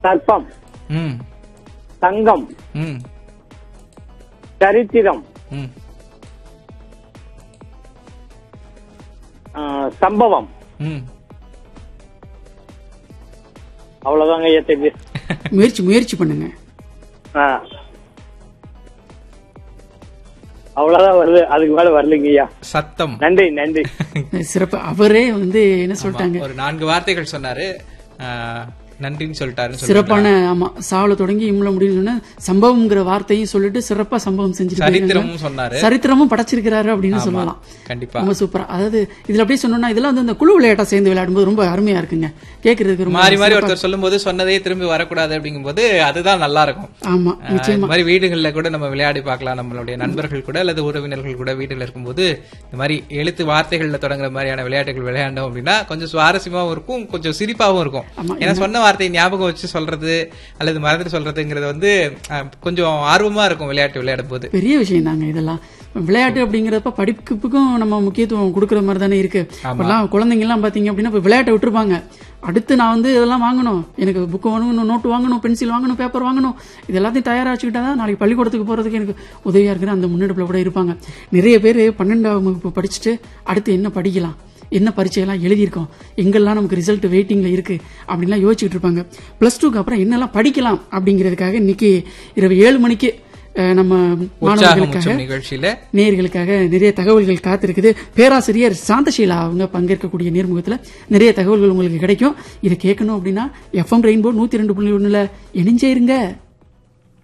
சர்ப்பம் ம் தங்கம் ம் சரித்திரம் ம் ஆ, சம்பவம் ம் அவ்வளவுதாங்க ஐயா தெரியுது முயற்சி முயற்சி பண்ணுங்க ஆ. அவ்வளவுதான் வருது அதுக்கு மேல வரலைங்க ஐயா சத்தம் நன்றி நன்றி சிறப்பு அவரே வந்து என்ன சொல்லிட்டாங்க ஒரு நான்கு வார்த்தைகள் சொன்னாரு ஆ, நன்றின்னு சொல்லிட்டாருன்னு சொல்லுங்க. சிறப்பான ஆமா சாவல தொடங்கி இம்ல முடியும் சொன்ன சம்பவம்ங்கிற வார்த்தையும் சொல்லிட்டு சிறப்பா சம்பவம் செஞ்சுட்டு போயிருக்காங்க. சரித்திரமும் சொன்னாரு சரித்திரமும் படைச்சிருக்கிறாரு அப்படின்னு சொல்லலாம் கண்டிப்பா ரொம்ப சூப்பரா அதாவது இதுல அப்படியே சொன்னோம்னா இதெல்லாம் வந்து இந்த குழு விளையாட்டா சேர்ந்து விளையாடும்போது ரொம்ப அருமையா இருக்குங்க கேக்குறதுக்கு ரொம்ப மாறி மாறி ஒருத்தர் சொல்லும்போது சொன்னதே திரும்பி வரக்கூடாது அப்படிங்கும்போது அதுதான் நல்லா இருக்கும் ஆமா ஆஹ் இந்த மாதிரி வீடுகள்ல கூட நம்ம விளையாடி பார்க்கலாம் நம்மளுடைய நண்பர்கள் கூட அல்லது உறவினர்கள் கூட வீட்டுல இருக்கும்போது இந்த மாதிரி எழுத்து வார்த்தைகள்ல தொடங்குற மாதிரியான விளையாட்டுகள் விளையாண்டோம் அப்படின்னா கொஞ்சம் சுவாரஸ்யமாவும் இருக்கும் கொஞ்சம் சிரிப்பாவும் இருக்கும் ஆமா, ஏன்னா சொன்ன வார்த்தையை ஞாபகம் வச்சு சொல்றது அல்லது மறந்துட்டு சொல்றதுங்கிறது வந்து ஆஹ் கொஞ்சம் ஆர்வமா இருக்கும் விளையாட்டு விளையாடும் போது பெரிய விஷயம் தாங்க இதெல்லாம் விளையாட்டு அப்படிங்கறப்ப படிப்புக்கும் நம்ம முக்கியத்துவம் கொடுக்கற மாதிரி தானே இருக்கு இப்பெல்லாம் குழந்தைங்க எல்லாம் பாத்தீங்க அப்படின்னா இப்ப விளையாட்டை விட்டுருப்பாங்க அடுத்து நான் வந்து இதெல்லாம் வாங்கணும் எனக்கு புக் வாங்கணும் நோட்டு வாங்கணும் பென்சில் வாங்கணும் பேப்பர் வாங்கணும் இது எல்லாத்தையும் தயாரா வச்சுக்கிட்டா தான் நாளைக்கு பள்ளிக்கூடத்துக்கு போறதுக்கு எனக்கு உதவியா இருக்கிற அந்த முன்னெடுப்புல கூட இருப்பாங்க நிறைய பேர் பன்னெண்டாம் வகுப்பு படிச்சுட்டு அடுத்து என்ன படிக்கலாம் என்ன பரீட்சையெல்லாம் எழுதியிருக்கோம் எங்கெல்லாம் நமக்கு ரிசல்ட் வெயிட்டிங்ல இருக்கு அப்படின்லாம் யோசிச்சுட்டு இருப்பாங்க பிளஸ் டூக்கு அப்புறம் என்னெல்லாம் படிக்கலாம் அப்படிங்கிறதுக்காக இன்னைக்கு இரவு ஏழு மணிக்கு அஹ், நம்ம உற்சாகம் மாணவர்களுக்காக உச்சம் நிகழ்ச்சியில நேயர்களுக்காக நிறைய தகவல்கள் காத்திருக்குது பேராசிரியர் சாந்தஷீலா அவங்க பங்கேற்கக்கூடிய நேர்முகத்துல நிறைய தகவல்கள் உங்களுக்கு கிடைக்கும் இதை கேட்கணும் அப்படின்னா எஃப்எம் ரெயின்போ நூத்தி ரெண்டு புள்ளி ஒண்ணுல இணைஞ்சே இருங்க